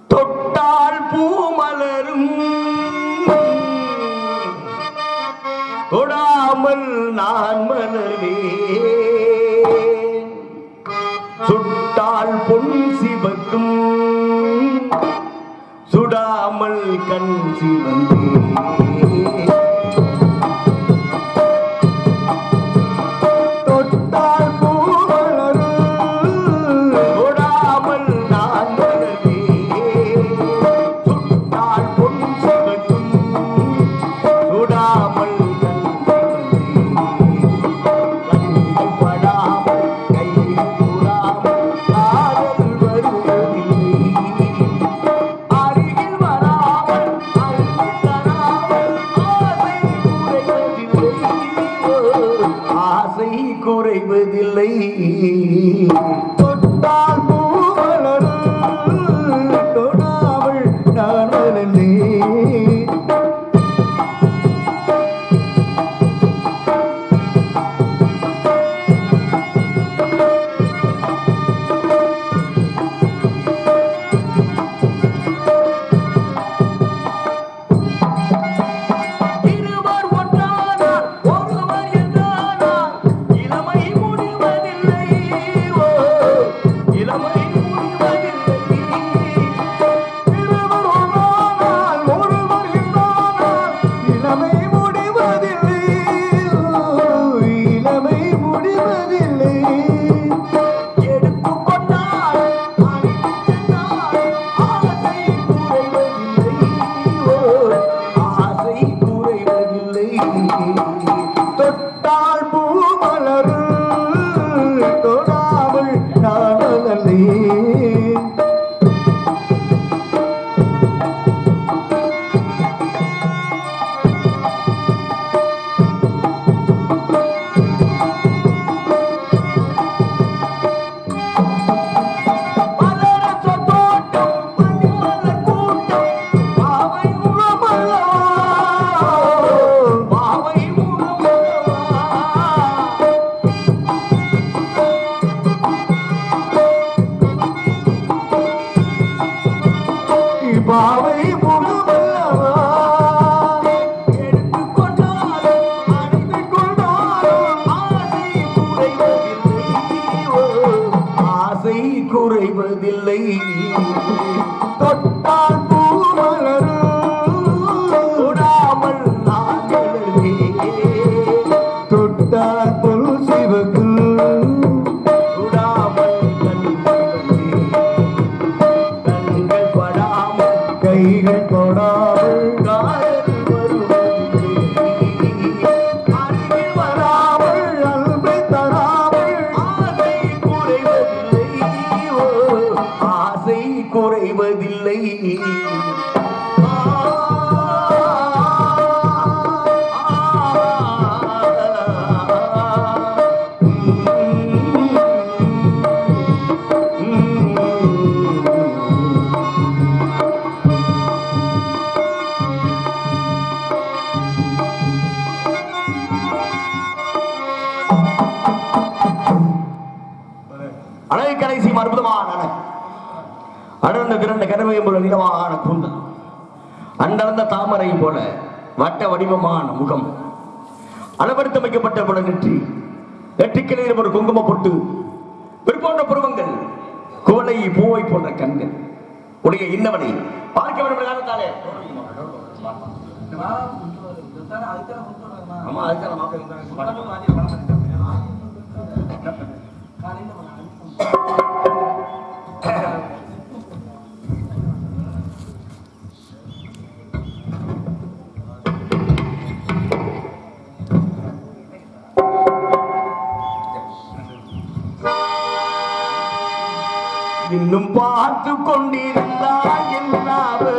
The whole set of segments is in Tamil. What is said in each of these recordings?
தொட்டால் பூ மலரும் தொடாமல் நான் மலர்வேன் சுட்டால் பொன் சிவக்கும் சுடாமல் கண் சிவந்தே தொட்டால் பூ மலரும் தொடாமல் நான் மலர்வேன் சுட்டால் பொன் சிவக்கும் சுடாமல் கண் சிவந்தே கண்கள் படாமல் கையில் கூடாமல் காதல் வருவதில்லை அருகில் வராமல் அருகில் தராமல் ஆசை குறைவதில்லை ஆசை குறைவதில்லை தொட்டால் பூ மலரும் தொடாமல் நான் மலர்ந்தேன் இருவர் ஒன்றானார் ஒருவர் என்றானார் இளமை முடிவதில்லை ஓ இளமை முடிவதில்லை இருவர் ஒன்றானால் ஒருவர் என்றானால் இளமை முடிவதில்லை இளமை முடிவதில்லை எடுத்துக்கொண்டால் அணிந்து சென்றால் ஆசை குறைவதில்லை ஓ ஆசை குறைவதில்லை தொட்டால் பூ மலரும் தொடாமல் நான் மலர்ந்தேன் மலரச தோட்டம் மணிமலர் கூட்டம் பாவை உறவல்லவா பாவை உறவல்லவா பாவை முழுமல்லவா எடுத்துக்கொண்டாலும் அணிந்து கொண்டாலும் ஆசை குறைவதில்லை ஓ, ஆசை குறைவதில்லை தொட்டால் பூ மலரும் தொடாமல் நான் மலர்வேன். தொட்டால் பொல் சிவக்கும் சுடாமல் கண் சிவந்தேன். கண்கள் படாமல் கைகள் தொடாமல் காதல் வருவதில்லை. அருகில் வராமல் அவள் அன்பை தராமல் ஆசை குறைவதில்லை ஓ, ஆசை குறைவதில்லை அழகு கடைசி அற்புதமான அழகு அடர்ந்த திரண்ட கருமையும் போல நிலவான கூந்தல் அண்டர்ந்த தாமரை போல வட்ட வடிவமான முகம் அளவெடுத்தமைக்கப்பட்ட போல நெற்றி நெற்றிக்கிளையில் ஒரு குங்கும பொட்டு பிற்போன்ற புருவங்கள் குவளை பூவை போன்ற கண்கள் உடைய இன்னவனை பார்க்க வேண்டும் காரணத்தாலே ஆமா அதுதான் மாப்பிள்ளை இன்னும் பார்த்து கொண்டிருந்தால் என்னாவது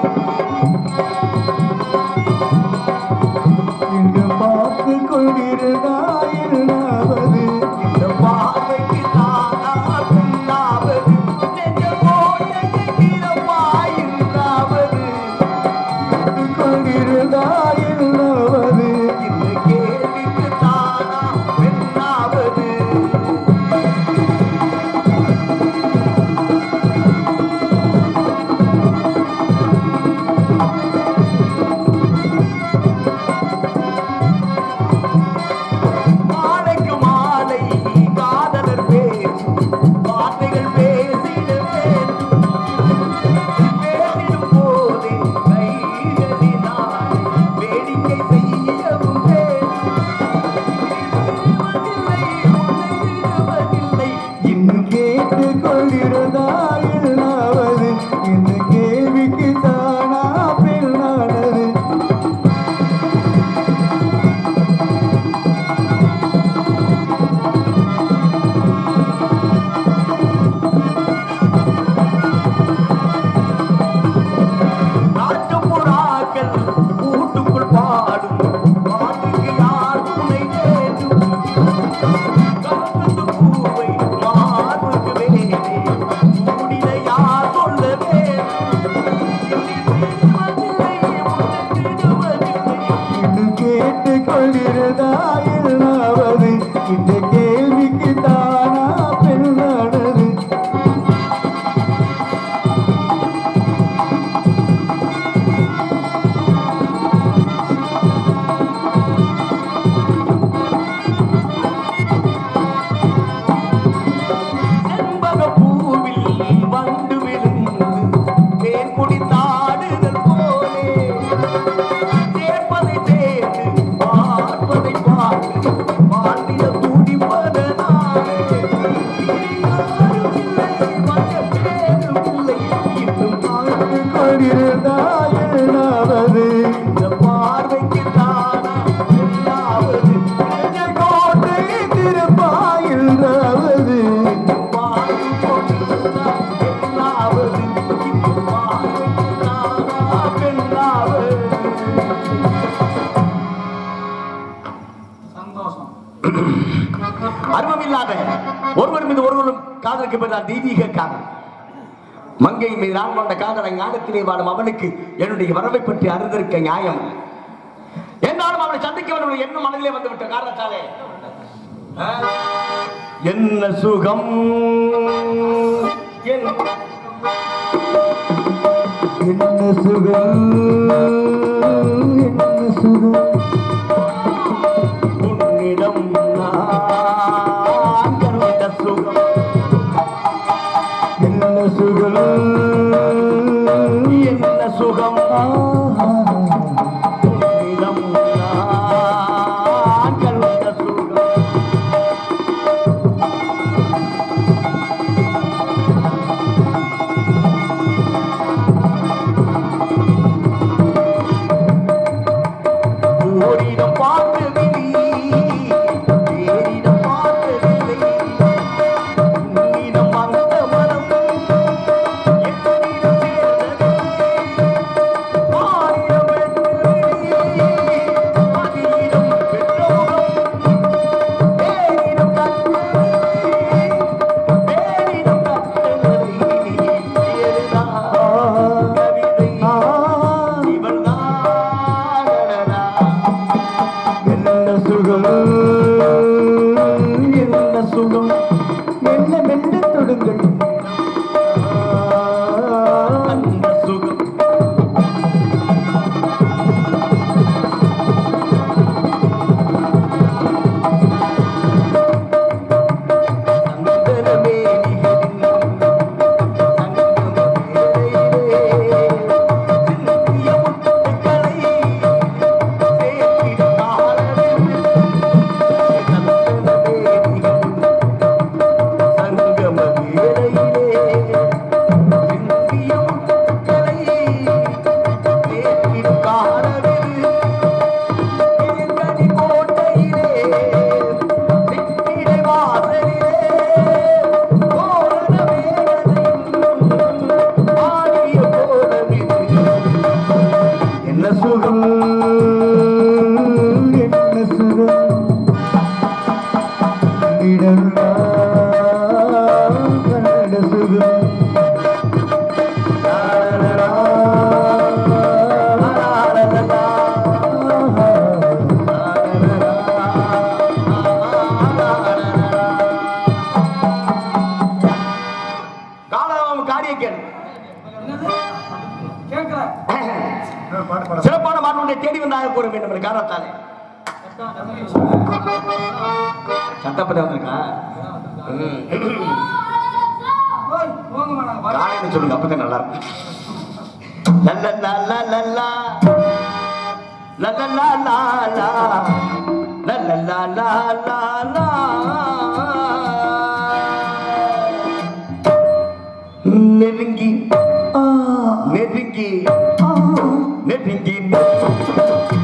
இங்கு பார்த்து கொண்டிருந்தாயில்லாவது இந்த பார்வைக்கு தானா பின்னாவது நெஞ்ச கோட்டைக்கு கிளப்பாயில்லாவது கொண்டிருந்தாயில்லாவது இந்த கேள்விக்கு தானா பெண்ணாவது ஆ இந்த கேள்விக்கு தானா பெண்ணானது நாட்டுப்புறாக்கள் கூட்டுக்குள் பாடும் பாட்டுக்கு யார் துணை வேண்டும் கரும்புத்து பூவை மார்புக்கு வேலே மூடின யார் சொல்ல இது கேட்டு கொண்டிருந்தாயில்லாவது இந்த கேள்விக்கு தானா பெண்ணானது செண்பக பூவில் வந்து விழுந்து தேன் குடித்தாடுதல் போலே சேர்ப்பதை சேர்த்து பார்ப்பதை பார்த்து வாழ்ந்திட துடிப்பதனாலே யாரும் இல்லை மற்ற பேரும் இல்லை இன்னும் பார்த்து கொண்டிருந்தாயில்லாவது இந்த பார்வைக்கு தானா எல்லாவது நெஞ்சல் கோட்டை திருப்பாயில்லாவது பார்த்து கொண்டிருந்தால் எல்லாவது இந்த பார்வைக்கு தானா பெண்ணாவது அருவமில்லாத ஒருவர் மீது ஒருவரும் காதலுக்கு பெற்றால் தெய்வீக காதல் மங்கை மீது நான் கொண்ட காதலை ஞானத்திலே வாழும் அவனுக்கு என்னுடைய வரவை பற்றி அறிந்திருக்க நியாயம் இல்லை. என்றாலும் அவனை சந்திக்க வேண்டும் என்ன மனதிலே வந்துவிட்ட காரணத்தாலே ஆ, என்ன சுகம் என் என்ன சுகம் என்ன சுகம் உன்னிடம் நான் கண்ட சுகம் என்ன சுகம் என்ன சுகம் உன்னிடம் நான் கண்ட சுகம் ஓரிடம் பார்த்ததில்லை வேறிடம் பார்த்ததில்லை உன்னிடம் வந்த மனம் என்னிடம் சேர்ந்தது ஆயிரம் வெற்றிலை அதிலிடம் பெற்ற முகம் வேறிடம் கண்டதை வேறிடம் கண்டதை இதுதான் கவிதை இவள்தான் என்ன சுகம் என்ன சுகம் மெல்ல மெல்ல தொடுங்கள் அந்த சுகம் சந்தனமேனிகளின் சங்கமவேளையிலே சிந்திய முத்துக்களை சேர்த்திடும் காலமென்று சந்தனமேனிகளின் சங்கம வேளையிலே சிந்திய முத்துக்களை சேர்த்திடும் காலமென்று திருக்கணி கோட்டையிலே சித்திரை வாசலிலே தோரண வேதனையும் ஆடிய கோலமிது என்ன சுகம் என்ன சுகம் இடர்லாம் கண்ட சுகம் காலம் காரியக்கேள் பாட்டு பாட சிறப்பான மாணவனை தேடி வந்தாக கூற வேண்டும் என்ற காரணத்தாலே சட்டப்பதி வந்திருக்கா ம். காலையில சொல்லுங்க அப்பதான் நல்லா இருக்கும் லல்லல்லா லல்லல்லா. லல்லல்லா லாலா. லல்லல்லா லாலா. நெருங்கி ஆ நீங்க